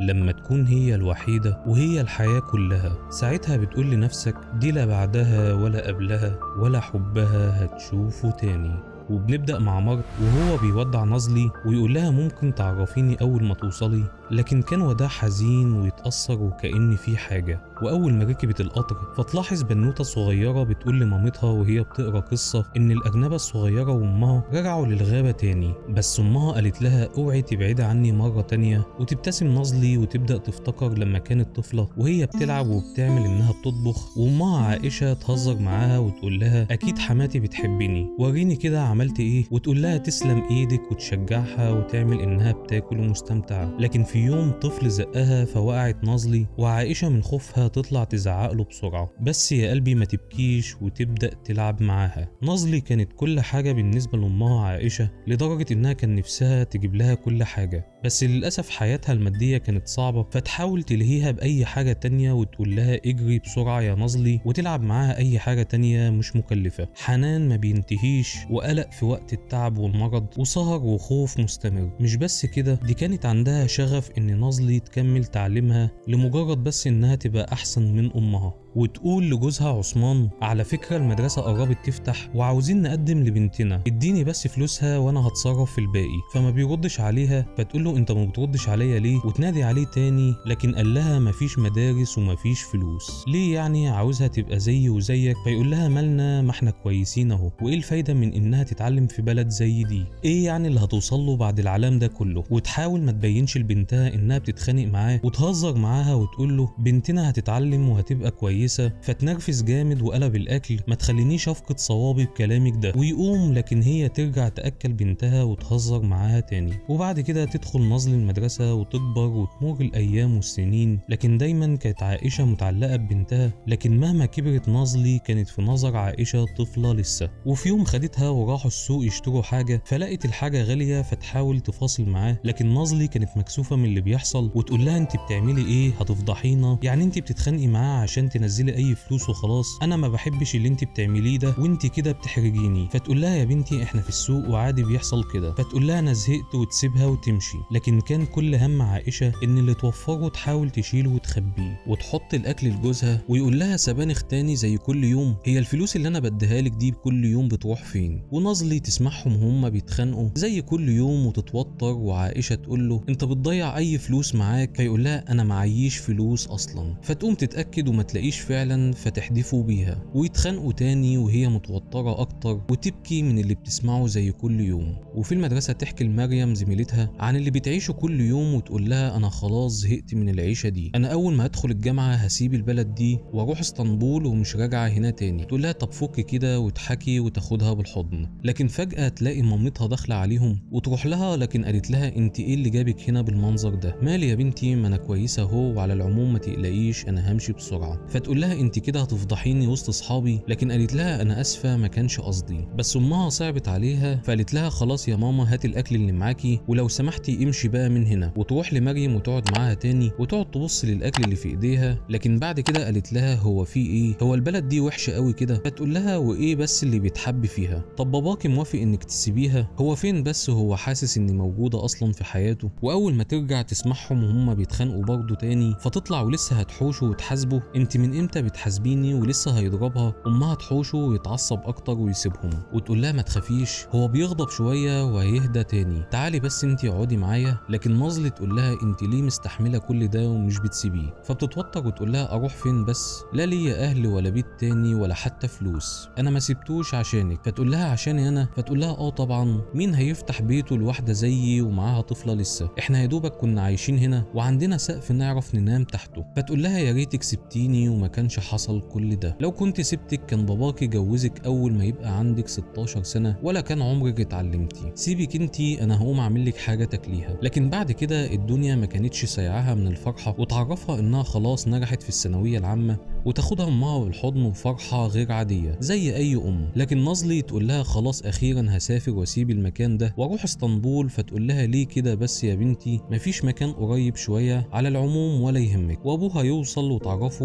لما تكون هي الوحيدة وهي الحياة كلها ساعتها بتقول لنفسك دي لا بعدها ولا قبلها ولا حبها هتشوفه تاني وبنبدأ مع مارك وهو بيودع نازلي ويقول لها ممكن تعرفيني أول ما توصلي لكن كان وداع حزين ويتأثر وكأن في حاجة وأول ما ركبت القطر فتلاحظ بنوتة صغيرة بتقول لمامتها وهي بتقرا قصة إن الأجنبة الصغيرة وأمها رجعوا للغابة تاني بس أمها قالت لها اوعي تبعدي عني مرة تانية وتبتسم نازلي وتبدأ تفتكر لما كانت طفلة وهي بتلعب وبتعمل إنها بتطبخ وأمها عائشة تهزر معاها وتقول لها أكيد حماتي بتحبني وريني كده عملت إيه وتقول لها تسلم إيدك وتشجعها وتعمل إنها بتاكل ومستمتعة لكن في يوم طفل زقها فوقعت نازلي وعائشة من خوفها تطلع تزعق له بسرعة بس يا قلبي ما تبكيش وتبدأ تلعب معاها نازلي كانت كل حاجة بالنسبة لأمها عائشة لدرجة إنها كان نفسها تجيب لها كل حاجة بس للأسف حياتها المادية كانت صعبة فتحاول تلهيها بأي حاجة تانية وتقول لها اجري بسرعة يا نازلي وتلعب معاها أي حاجة تانية مش مكلفة حنان ما بينتهيش وقلق في وقت التعب والمرض وسهر وخوف مستمر مش بس كده دي كانت عندها شغف إن نازلي تكمل تعليمها لمجرد بس إنها تبقى أحسن من أمها وتقول لجوزها عثمان على فكرة المدرسة قربت تفتح وعاوزين نقدم لبنتنا اديني بس فلوسها وانا هتصرف في الباقي فما بيردش عليها فتقول له انت ما بتردش عليا ليه وتنادي عليه تاني لكن قال لها مفيش مدارس ومفيش فلوس ليه يعني عاوزها تبقى زيي وزيك فيقول لها مالنا ما احنا كويسين اهو وايه الفايدة من انها تتعلم في بلد زي دي ايه يعني اللي هتوصل له بعد العلام ده كله وتحاول ما تبينش لبنتها انها بتتخانق معاه وتهزر معاها وتقول له بنتنا هتتعلم وهتبقى كويسة كويسة فتنرفز جامد وقلب الأكل ما تخلينيش أفقد صوابي بكلامك ده ويقوم لكن هي ترجع تأكل بنتها وتهزر معاها تاني وبعد كده تدخل نازل المدرسة وتكبر وتمر الأيام والسنين لكن دايما كانت عائشة متعلقة ببنتها لكن مهما كبرت نازلي كانت في نظر عائشة طفلة لسه وفي يوم خدتها وراحوا السوق يشتروا حاجة فلقت الحاجة غالية فتحاول تفاصل معاه لكن نازلي كانت مكسوفة من اللي بيحصل وتقول لها انت بتعملي ايه هتفضحينا يعني انت بتتخانقي معاه عشان تنزلي تنزلي اي فلوس وخلاص انا ما بحبش اللي انت بتعمليه ده وانت كده بتحرجيني فتقول لها يا بنتي احنا في السوق وعادي بيحصل كده فتقول لها انا زهقت وتسيبها وتمشي لكن كان كل هم عائشه ان اللي توفره تحاول تشيله وتخبيه وتحط الاكل لجوزها ويقول لها سبانخ تاني زي كل يوم هي الفلوس اللي انا بديها لك دي كل يوم بتروح فين ونازلي تسمعهم هما بيتخانقوا زي كل يوم وتتوتر وعائشه تقول له انت بتضيع اي فلوس معاك فيقول لها انا معيش فلوس اصلا فتقوم تتاكد وما تلاقيش فعلا فتحدفوا بيها ويتخانقوا تاني وهي متوترة أكتر وتبكي من اللي بتسمعه زي كل يوم وفي المدرسة تحكي لمريم زميلتها عن اللي بتعيشه كل يوم وتقول لها أنا خلاص زهقت من العيشة دي أنا أول ما أدخل الجامعة هسيب البلد دي وأروح اسطنبول ومش راجعة هنا تاني تقول لها طب فك كده وتحكي وتاخدها بالحضن لكن فجأة تلاقي مامتها داخلة عليهم وتروح لها لكن قالت لها أنت إيه اللي جابك هنا بالمنظر ده مالي يا بنتي ما أنا كويسة أهو وعلى العموم ما تقلقيش أنا همشي بسرعة فتقول لها انت كده هتفضحيني وسط اصحابي لكن قالت لها انا اسفه ما كانش قصدي بس امها صعبت عليها فقالت لها خلاص يا ماما هات الاكل اللي معاكي ولو سمحتي امشي بقى من هنا وتروح لمريم وتقعد معاها تاني وتقعد تبص للاكل اللي في ايديها لكن بعد كده قالت لها هو في ايه هو البلد دي وحشه قوي كده فتقول لها وايه بس اللي بيتحب فيها طب باباكي موافق انك تسيبيها هو فين بس هو حاسس اني موجوده اصلا في حياته واول ما ترجع تسمعهم وهم بيتخانقوا برضه تاني فتطلع ولسه هتحوشه وتحاسبه انت من امتى بتحاسبيني ولسه هيضربها امها تحوشه ويتعصب اكتر ويسيبهم وتقول لها ما تخافيش هو بيغضب شويه وهيهدى تاني تعالي بس انت اقعدي معايا لكن نازلة تقول لها انت ليه مستحمله كل ده ومش بتسيبيه فبتتوتر وتقول لها اروح فين بس لا ليا اهل ولا بيت تاني ولا حتى فلوس انا ما سبتوش عشانك فتقول لها عشاني انا فتقول لها اه طبعا مين هيفتح بيته لواحده زيي ومعاها طفله لسه احنا يا دوبك كنا عايشين هنا وعندنا سقف نعرف ننام تحته فتقول لها يا ريتك سبتيني وما كانش حصل كل ده لو كنت سبتك كان باباكي جوزك اول ما يبقى عندك 16 سنه ولا كان عمرك اتعلمتي سيبك انتي انا هقوم اعمل لك حاجه تاكليها لكن بعد كده الدنيا ما كانتش سايعاها من الفرحه وتعرفها انها خلاص نجحت في الثانويه العامه وتاخدها امها بالحضن وفرحه غير عاديه زي اي ام لكن نازلي تقول لها خلاص اخيرا هسافر واسيب المكان ده واروح اسطنبول فتقول لها ليه كده بس يا بنتي مفيش مكان قريب شويه على العموم ولا يهمك وابوها يوصل وتعرفه وهو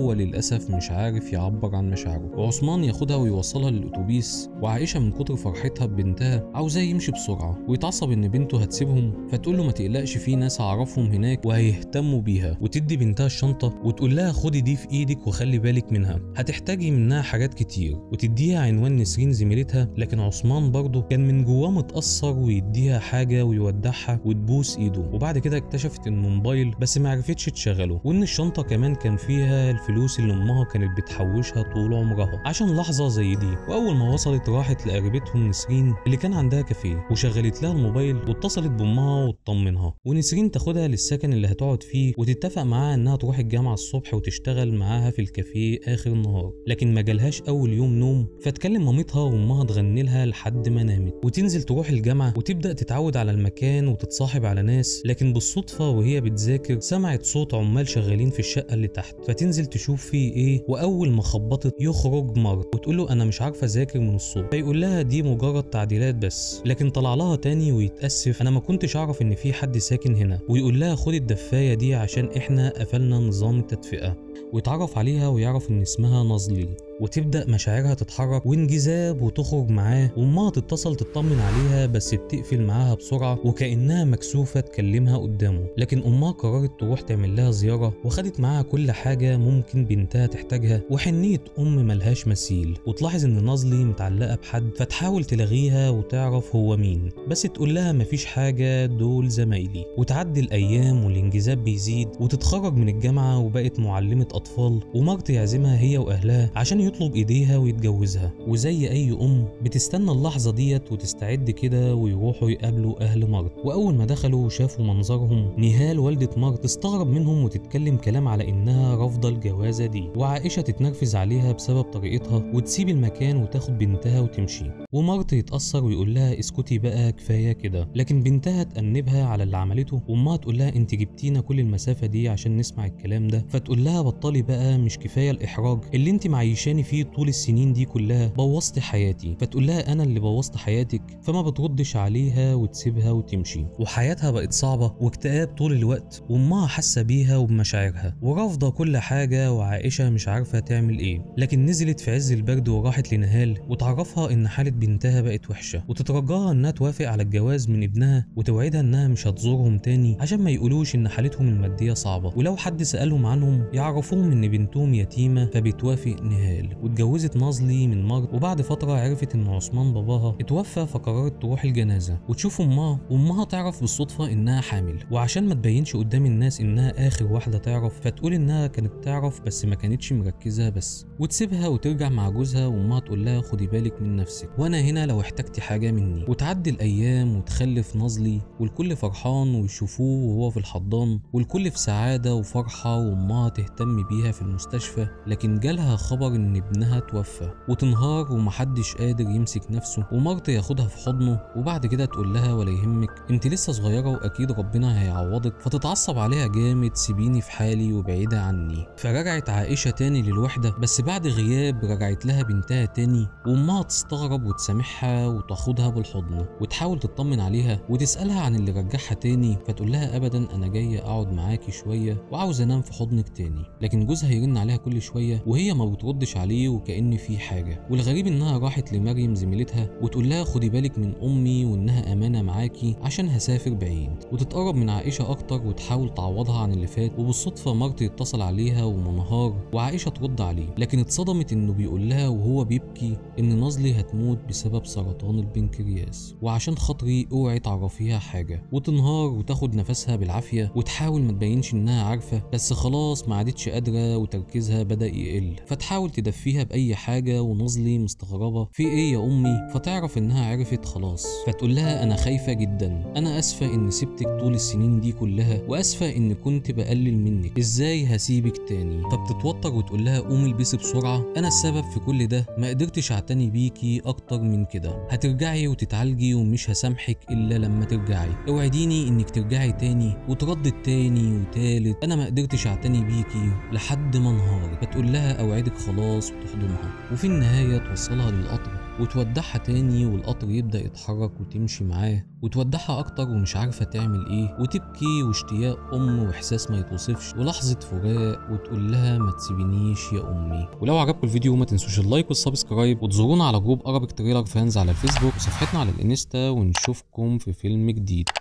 وهو للاسف مش عارف يعبر عن مشاعره وعثمان ياخدها ويوصلها للاتوبيس وعائشه من كتر فرحتها ببنتها عاوزاه يمشي بسرعه ويتعصب ان بنته هتسيبهم فتقول له ما تقلقش في ناس اعرفهم هناك وهيهتموا بيها وتدي بنتها الشنطه وتقول لها خدي دي في ايدك وخلي بالك منها هتحتاجي منها حاجات كتير وتديها عنوان نسرين زميلتها لكن عثمان برضه كان من جواه متاثر ويديها حاجه ويودعها وتبوس ايده وبعد كده اكتشفت انه موبايل بس ما عرفتش تشغله وان الشنطه كمان كان فيها الفلوس اللي امها كانت بتحوشها طول عمرها عشان لحظه زي دي واول ما وصلت راحت لقريبتهم نسرين اللي كان عندها كافيه وشغلت لها الموبايل واتصلت بامها وتطمنها ونسرين تاخدها للسكن اللي هتقعد فيه وتتفق معاها انها تروح الجامعه الصبح وتشتغل معاها في الكافيه اخر النهار لكن ما جالهاش اول يوم نوم فتكلم مامتها وامها تغني لها لحد ما نامت وتنزل تروح الجامعه وتبدا تتعود على المكان وتتصاحب على ناس لكن بالصدفه وهي بتذاكر سمعت صوت عمال شغالين في الشقه اللي تحت فتنزل تشوف فيه ايه واول ما خبطت يخرج مارك وتقول له انا مش عارفه اذاكر من الصوت فيقول لها دي مجرد تعديلات بس لكن طلع لها تاني ويتاسف انا ما كنتش اعرف ان في حد ساكن هنا ويقول لها خدي الدفايه دي عشان احنا قفلنا نظام التدفئه ويتعرف عليها ويعرف ان اسمها نازلي وتبدا مشاعرها تتحرك وانجذاب وتخرج معاه وامها تتصل تطمن عليها بس بتقفل معاها بسرعه وكانها مكسوفه تكلمها قدامه لكن امها قررت تروح تعمل لها زياره وخدت معاها كل حاجه ممكن بنتها تحتاجها وحنيه ام ملهاش مثيل وتلاحظ ان نازلي متعلقه بحد فتحاول تلغيها وتعرف هو مين بس تقول لها مفيش حاجه دول زمايلي وتعدي الايام والانجذاب بيزيد وتتخرج من الجامعه وبقت معلمه اطفال ومارت يعزمها هي واهلها عشان يطلب ايديها ويتجوزها وزي اي ام بتستنى اللحظه ديت وتستعد كده ويروحوا يقابلوا اهل مارت واول ما دخلوا وشافوا منظرهم نهال والده مارت تستغرب منهم وتتكلم كلام على انها رافضه الجوازه دي وعائشه تتنرفز عليها بسبب طريقتها وتسيب المكان وتاخد بنتها وتمشي ومارت يتاثر ويقول لها اسكتي بقى كفايه كده لكن بنتها تأنبها على اللي عملته وامها تقول لها انت جبتينا كل المسافه دي عشان نسمع الكلام ده فتقول لها بطلي بقى مش كفايه الاحراج اللي انت معيشاني فيه طول السنين دي كلها بوظت حياتي فتقول لها انا اللي بوظت حياتك فما بتردش عليها وتسيبها وتمشي وحياتها بقت صعبه واكتئاب طول الوقت وامها حاسه بيها وبمشاعرها ورافضه كل حاجه وعائشه مش عارفه تعمل ايه لكن نزلت في عز البرد وراحت لنهال وتعرفها ان حاله بنتها بقت وحشه وتترجاها انها توافق على الجواز من ابنها وتوعدها انها مش هتزورهم تاني عشان ما يقولوش ان حالتهم الماديه صعبه ولو حد سالهم عنهم يعرفوهم ان بنتهم يتيمه فبتوافق نهال واتجوزت نازلي من مارت وبعد فتره عرفت ان عثمان باباها اتوفى فقررت تروح الجنازه وتشوف امها وامها تعرف بالصدفه انها حامل وعشان ما تبينش قدام الناس انها اخر واحده تعرف فتقول انها كانت تعرف بس ما كانتش مركزه بس وتسيبها وترجع مع جوزها وامها تقول لها خدي بالك من نفسك وانا هنا لو احتجتي حاجه مني وتعدي الايام وتخلف نازلي والكل فرحان ويشوفوه وهو في الحضان والكل في سعاده وفرحه وامها تهتم بيها في المستشفى لكن جالها خبر ان ابنها توفى وتنهار ومحدش قادر يمسك نفسه ومارت ياخدها في حضنه وبعد كده تقول لها ولا يهمك انت لسه صغيره واكيد ربنا هيعوضك فتتعصب عليها جامد سيبيني في حالي وبعيده عني فرجعت عائشه تاني للوحده بس بعد غياب رجعت لها بنتها تاني وامها تستغرب وتسامحها وتاخدها بالحضن وتحاول تطمن عليها وتسالها عن اللي رجعها تاني فتقول لها ابدا انا جايه اقعد معاكي شويه وعاوز انام في حضنك تاني لكن جوزها يرن عليها كل شويه وهي ما بتردش عليه وكأن في حاجه والغريب انها راحت لمريم زميلتها وتقول لها خدي بالك من امي وانها امانه معاكي عشان هسافر بعيد وتتقرب من عائشه اكتر وتحاول تعوضها عن اللي فات وبالصدفه مارت يتصل عليها ومنهار وعائشه ترد عليه لكن اتصدمت انه بيقول لها وهو بيبكي ان نازلي هتموت بسبب سرطان البنكرياس وعشان خاطري اوعي تعرفيها حاجه وتنهار وتاخد نفسها بالعافيه وتحاول ما تبينش انها عارفه بس خلاص ما عادتش قادره وتركيزها بدا يقل فتحاول تدفيها باي حاجه ونازلي مستغربه في ايه يا امي فتعرف انها عرفت خلاص فتقول لها انا خايفه جدا انا اسفه ان سبتك طول السنين دي كلها واسفه ان كنت بقلل منك ازاي هسيبك تاني فبتتوتر وتقول لها قومي البسي بسرعه انا السبب في كل ده ما قدرتش اعتني بيكي اكتر من كده هترجعي وتتعالجي ومش هسامحك الا لما ترجعي اوعديني انك ترجعي تاني وتردد تاني وتالت انا ما قدرتش اعتني بيكي لحد ما انهار فتقول لها اوعدك خلاص وتحضنها وفي النهايه توصلها للقطر وتودعها تاني والقطر يبدأ يتحرك وتمشي معاه وتودعها أكتر ومش عارفة تعمل إيه وتبكي واشتياق أم وإحساس ما يتوصفش ولحظة فراق وتقول لها ما تسيبنيش يا أمي ولو عجبكم الفيديو ما تنسوش اللايك والسبسكرايب وتزورونا على جروب أرابيك تريلر فانز على الفيسبوك وصفحتنا على الانستا ونشوفكم في فيلم جديد